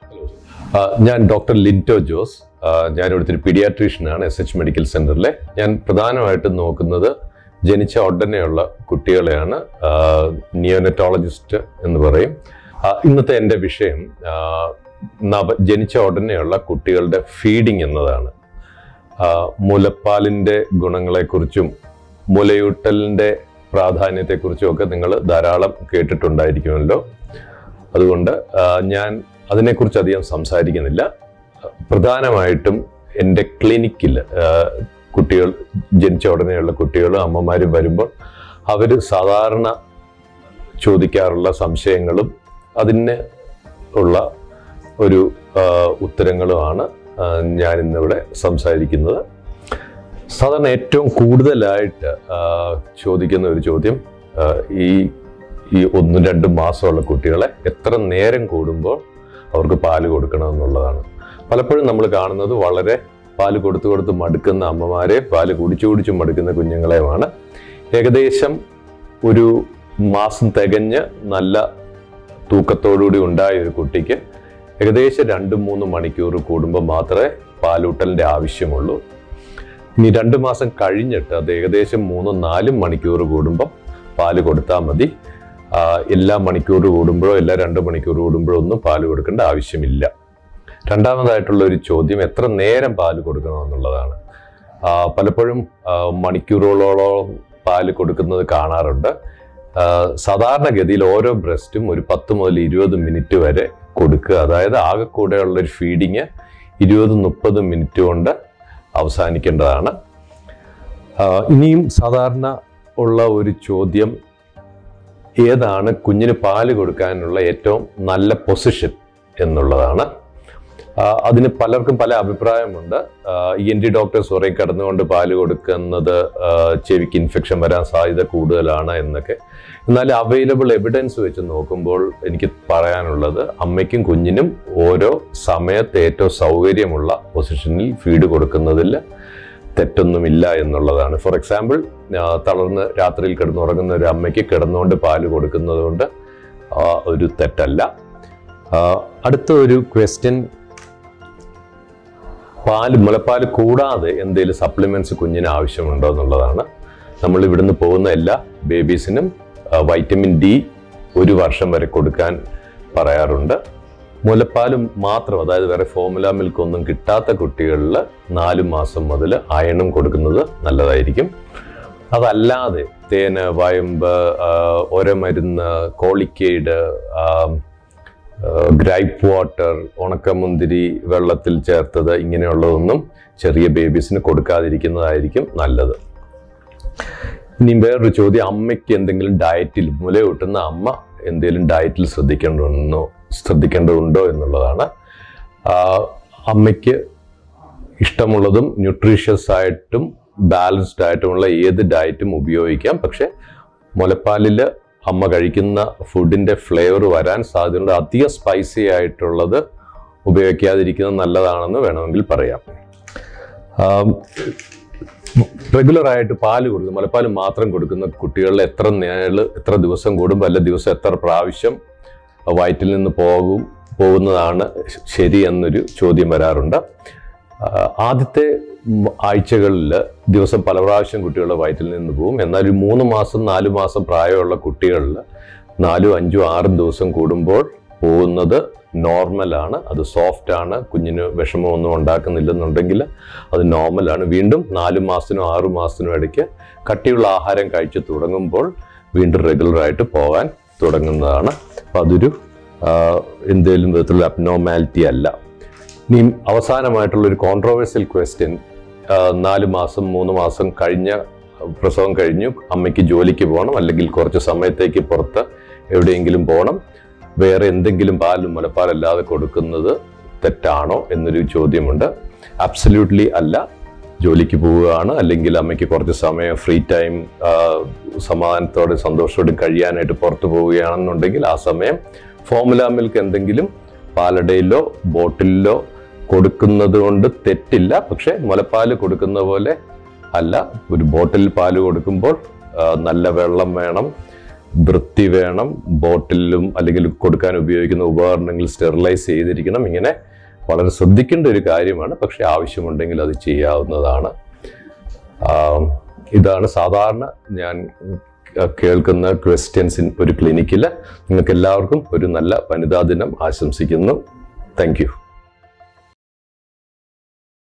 ആ, ഞാൻ ഡോക്ടർ ലിൻറ്റോ ജോസ് ആ, ഞാൻ ഇവിടുത്തെ ഒരു പീഡിയാട്രീഷ്യനാണ് എസ് എച്ച് മെഡിക്കൽ സെന്ററിലെ ഞാൻ പ്രധാനമായിട്ടും നോക്കുന്നത് ജനിച്ച ഉടനെയുള്ള കുട്ടികളെയാണ് നിയോനറ്റോളജിസ്റ്റ് എന്ന് പറയും ആ, ഇന്നത്തെ എൻ്റെ വിഷയം ആ, നവ ജനിച്ച ഉടനെയുള്ള കുട്ടികളുടെ ഫീഡിങ് എന്നതാണ് ആ, മുലപ്പാലിൻ്റെ ഗുണങ്ങളെക്കുറിച്ചും മുലയൂട്ടലിൻ്റെ പ്രാധാന്യത്തെക്കുറിച്ചും ഒക്കെ നിങ്ങൾ ധാരാളം കേട്ടിട്ടുണ്ടായിരിക്കുമല്ലോ അതുകൊണ്ട് ആ, ഞാൻ അതിനെക്കുറിച്ച് അധികം സംസാരിക്കുന്നില്ല പ്രധാനമായിട്ടും എൻ്റെ ക്ലിനിക്കിൽ കുട്ടികൾ ജനിച്ച ഉടനെയുള്ള കുട്ടികളും അമ്മമാരും വരുമ്പോൾ അവർ സാധാരണ ചോദിക്കാറുള്ള സംശയങ്ങളും അതിന് ഉള്ള ഒരു ആ, ഉത്തരങ്ങളുമാണ് ആ, ഞാൻ ഇന്നിവിടെ സംസാരിക്കുന്നത് സാധാരണ ഏറ്റവും കൂടുതലായിട്ട് ആ, ചോദിക്കുന്ന ഒരു ചോദ്യം ആ, ഈ ഈ ഒന്നും രണ്ടും മാസമുള്ള കുട്ടികളെ എത്ര നേരം കൂടുമ്പോൾ അവർക്ക് പാല് കൊടുക്കണം എന്നുള്ളതാണ് പലപ്പോഴും നമ്മൾ കാണുന്നത് വളരെ പാല് കൊടുത്തു കൊടുത്ത് മടുക്കുന്ന അമ്മമാരെ പാല് കുടിച്ചു കുടിച്ചു മടുക്കുന്ന കുഞ്ഞുങ്ങളെയുമാണ് ഏകദേശം ഒരു മാസം തികഞ്ഞ് നല്ല തൂക്കത്തോടുകൂടി ഉണ്ടായ ഒരു കുട്ടിക്ക് ഏകദേശം രണ്ട് മൂന്ന് മണിക്കൂർ കൂടുമ്പോൾ മാത്രമേ പാലൂട്ടലിൻ്റെ ആവശ്യമുള്ളൂ ഇനി രണ്ട് മാസം കഴിഞ്ഞിട്ട് അത് ഏകദേശം മൂന്നും നാലും മണിക്കൂർ കൂടുമ്പം പാല് കൊടുത്താൽ മതി ആ, എല്ലാ മണിക്കൂർ കൂടുമ്പോഴോ എല്ലാ രണ്ട് മണിക്കൂർ കൂടുമ്പോഴോ ഒന്നും പാല് കൊടുക്കേണ്ട ആവശ്യമില്ല രണ്ടാമതായിട്ടുള്ള ഒരു ചോദ്യം എത്ര നേരം പാല് കൊടുക്കണമെന്നുള്ളതാണ് ആ, പലപ്പോഴും ആ, മണിക്കൂറുകളോളം പാല് കൊടുക്കുന്നത് കാണാറുണ്ട് ആ, സാധാരണഗതിയിൽ ഓരോ ബ്രസ്റ്റും ഒരു പത്ത് മുതൽ ഇരുപത് മിനിറ്റ് വരെ കൊടുക്കുക അതായത് ആകെ കൂടെയുള്ള ഒരു ഫീഡിങ് ഇരുപത് മുപ്പത് മിനിറ്റ് കൊണ്ട് അവസാനിക്കേണ്ടതാണ് ആ, ഇനിയും സാധാരണ ഉള്ള ഒരു ചോദ്യം ഏതാണ് കുഞ്ഞിന് പാല് കൊടുക്കാനുള്ള ഏറ്റവും നല്ല പൊസിഷൻ എന്നുള്ളതാണ് ആ, അതിന് പലർക്കും പല അഭിപ്രായമുണ്ട് ഇ എൻ ടി ഡോക്ടേഴ്സ് കുറേ കിടന്നുകൊണ്ട് പാല് കൊടുക്കുന്നത് ആ, ചെവിക്ക് ഇൻഫെക്ഷൻ വരാൻ സാധ്യത കൂടുതലാണ് എന്നൊക്കെ എന്നാൽ അവൈലബിൾ എവിഡൻസ് വെച്ച് നോക്കുമ്പോൾ എനിക്ക് പറയാനുള്ളത് അമ്മയ്ക്കും കുഞ്ഞിനും ഓരോ സമയത്ത് ഏറ്റവും സൗകര്യമുള്ള പൊസിഷനിൽ ഫീഡ് കൊടുക്കുന്നതിൽ തെറ്റൊന്നുമില്ല എന്നുള്ളതാണ് ഫോർ എക്സാമ്പിൾ തളർന്ന് രാത്രിയിൽ കിടന്നുറങ്ങുന്ന ഒരു അമ്മയ്ക്ക് കിടന്നുകൊണ്ട് പാല് കൊടുക്കുന്നത് കൊണ്ട് ആ, ഒരു തെറ്റല്ല ആ, അടുത്ത ഒരു ക്വസ്റ്റ്യൻ പാല് മുലപ്പാല് കൂടാതെ എന്തെങ്കിലും സപ്ലിമെന്റ്സ് കുഞ്ഞിന് ആവശ്യമുണ്ടോ എന്നുള്ളതാണ് നമ്മൾ ഇവിടുന്ന് പോകുന്ന എല്ലാ ബേബീസിനും വൈറ്റമിൻ ഡി ഒരു വർഷം വരെ കൊടുക്കാൻ പറയാറുണ്ട് മുലപ്പാലും മാത്രം അതായത് വേറെ ഫോമുല മിൽക്ക് ഒന്നും കിട്ടാത്ത കുട്ടികളിൽ നാല് മാസം മുതൽ അയണും കൊടുക്കുന്നത് നല്ലതായിരിക്കും അതല്ലാതെ തേന് വയമ്പ് ആ, ഒരമരുന്ന് കോളിക്കേഡ് ഗ്രൈപ്പ് വാട്ടർ ഉണക്കമുന്തിരി വെള്ളത്തിൽ ചേർത്തത് ഇങ്ങനെയുള്ളതൊന്നും ചെറിയ ബേബീസിന് കൊടുക്കാതിരിക്കുന്നതായിരിക്കും നല്ലത് ഇനി വേറൊരു ചോദ്യം അമ്മയ്ക്ക് എന്തെങ്കിലും ഡയറ്റിൽ മുല കൂട്ടുന്ന അമ്മ എന്തെങ്കിലും ഡയറ്റിൽ ശ്രദ്ധിക്കേണ്ടതുണ്ടോ ശ്രദ്ധിക്കേണ്ടതുണ്ടോ എന്നുള്ളതാണ് ആ, അമ്മയ്ക്ക് ഇഷ്ടമുള്ളതും ന്യൂട്രീഷ്യസ് ആയിട്ടും ബാലൻസ്ഡ് ആയിട്ടുമുള്ള ഏത് ഡയറ്റും ഉപയോഗിക്കാം പക്ഷെ മുലപ്പാലിൽ അമ്മ കഴിക്കുന്ന ഫുഡിന്റെ ഫ്ലേവർ വരാൻ സാധ്യതയുണ്ട് അധികം സ്പൈസി ആയിട്ടുള്ളത് ഉപയോഗിക്കാതിരിക്കുന്നത് നല്ലതാണെന്ന് വേണമെങ്കിൽ പറയാം റെഗുലർ ആയിട്ട് പാല് കൊടുക്കും മുലപ്പാൽ മാത്രം കൊടുക്കുന്ന കുട്ടികളിൽ എത്ര നേള് എത്ര ദിവസം കൂടുമ്പോൾ അല്ല ദിവസം എത്ര പ്രാവശ്യം വയറ്റിൽ നിന്ന് പോകും പോകുന്നതാണ് ശരി എന്നൊരു ചോദ്യം വരാറുണ്ട് ആ, ആദ്യത്തെ ആഴ്ചകളിൽ ദിവസം പല പ്രാവശ്യം കുട്ടികളുടെ വയറ്റിൽ നിന്ന് പോകും എന്നാൽ ഒരു മൂന്ന് മാസം നാല് മാസം പ്രായമുള്ള കുട്ടികളിൽ നാലും അഞ്ചും ആറും ദിവസം കൂടുമ്പോൾ പോകുന്നത് നോർമലാണ് അത് സോഫ്റ്റ് ആണ് കുഞ്ഞിന് വിഷമമൊന്നും ഉണ്ടാക്കുന്നില്ലെന്നുണ്ടെങ്കിൽ അത് നോർമലാണ് വീണ്ടും നാല് മാസത്തിനും ആറു മാസത്തിനും ഇടയ്ക്ക് കട്ടിയുള്ള ആഹാരം കഴിച്ച് തുടങ്ങുമ്പോൾ വീണ്ടും റെഗുലറായിട്ട് പോകാൻ തുടങ്ങുന്നതാണ് അപ്പം അതൊരു എന്തെങ്കിലും വിധത്തിലുള്ള അബ്നോമാലിറ്റി അല്ല ഇനി അവസാനമായിട്ടുള്ള ഒരു കോൺട്രോവേഴ്സ്യൽ ക്വസ്റ്റ്യൻ നാല് മാസം മൂന്ന് മാസം കഴിഞ്ഞ പ്രസവം കഴിഞ്ഞു അമ്മയ്ക്ക് ജോലിക്ക് പോകണം അല്ലെങ്കിൽ കുറച്ച് സമയത്തേക്ക് പുറത്ത് എവിടെയെങ്കിലും പോകണം വേറെ എന്തെങ്കിലും പാലും മുലപ്പാലല്ലാതെ കൊടുക്കുന്നത് തെറ്റാണോ എന്നൊരു ചോദ്യമുണ്ട് അബ്സല്യൂട്ട്ലി അല്ല ജോലിക്ക് പോവുകയാണ് അല്ലെങ്കിൽ അമ്മയ്ക്ക് കുറച്ച് സമയം ഫ്രീ ടൈം സമാധാനത്തോടെ സന്തോഷത്തോടെ കഴിയാനായിട്ട് പുറത്തു പോവുകയാണെന്നുണ്ടെങ്കിൽ ആ സമയം ഫോമുല മിൽക്ക് എന്തെങ്കിലും പാലടയിലോ ബോട്ടിലിലോ കൊടുക്കുന്നത് കൊണ്ട് തെറ്റില്ല പക്ഷെ മുലപ്പാല് കൊടുക്കുന്ന പോലെ അല്ല ഒരു ബോട്ടിൽ പാല് കൊടുക്കുമ്പോൾ ആ, നല്ല വെള്ളം വേണം വൃത്തി വേണം ബോട്ടിലും അല്ലെങ്കിൽ കൊടുക്കാൻ ഉപയോഗിക്കുന്ന ഉപകരണങ്ങൾ സ്റ്റെറിലൈസ് ചെയ്തിരിക്കണം ഇങ്ങനെ വളരെ ശ്രദ്ധിക്കേണ്ട ഒരു കാര്യമാണ് പക്ഷെ ആവശ്യമുണ്ടെങ്കിൽ അത് ചെയ്യാവുന്നതാണ് ആം, ഇതാണ് സാധാരണ ഞാൻ കേൾക്കുന്ന ക്രിസ്ത്യൻസ് ഒരു ക്ലിനിക്കിൽ നിങ്ങൾക്ക് എല്ലാവർക്കും ഒരു നല്ല വനിതാ ദിനം ആശംസിക്കുന്നു താങ്ക് യു